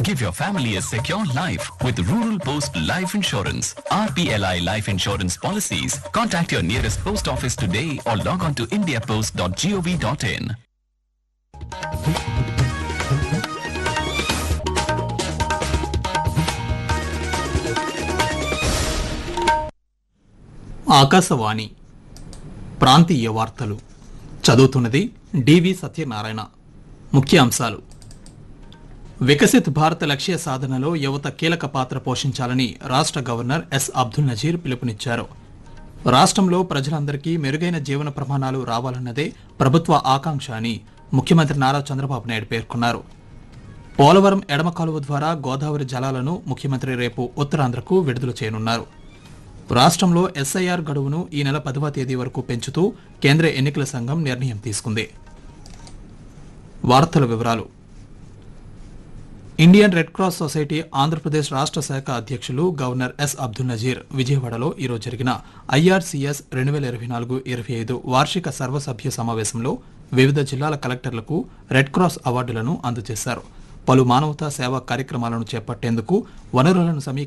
Give your family a secure life with Rural Post Life Insurance. RPLI Life Insurance Policies. Contact your nearest post office today or log on to indiapost.gov.in. Akashvani ప్రాంతీయ వార్తలు చదువుతున్నది డివి సత్యనారాయణ ముఖ్య అంశాలు వికసిత్ భారత్ లక్ష్య సాధనలో యువత కీలక పాత్ర పోషించాలని రాష్ట్ర గవర్నర్ ఎస్ అబ్దుల్ నజీర్ పిలుపునిచ్చారు రాష్ట్రంలో ప్రజలందరికీ మెరుగైన జీవన ప్రమాణాలు రావాలన్నదే ప్రభుత్వ ఆకాంక్ష అని ముఖ్యమంత్రి నారా చంద్రబాబు నాయుడు పేర్కొన్నారు పోలవరం ఎడమ కాలువ ద్వారా గోదావరి జలాలను ముఖ్యమంత్రి రేపు ఉత్తరాంధ్రకు విడుదల చేయనున్నారు రాష్ట్రంలో ఎస్ఐఆర్ గడువును ఈ నెల పదవ తేదీ వరకు పెంచుతూ కేంద్ర ఎన్నికల సంఘం నిర్ణయం తీసుకుంది వార్తల వివరాలు Indian Red Cross Society Andhra Pradesh రాష్ట్ర శాఖ అధ్యక్షులు గవర్నర్ ఎస్ అబ్దుల్ నజీర్ విజయవాడలో ఈరోజు జరిగిన ఐఆర్సీఎస్ రెండు వేల ఇరవై నాలుగు ఇరవై ఐదు వార్షిక సర్వసభ్య సమావేశంలో వివిధ జిల్లాల కలెక్టర్లకు రెడ్ క్రాస్ అవార్డులను అందజేశారు పలు మానవతా సేవా కార్యక్రమాలను చేపట్టేందుకు వనరులను సమీ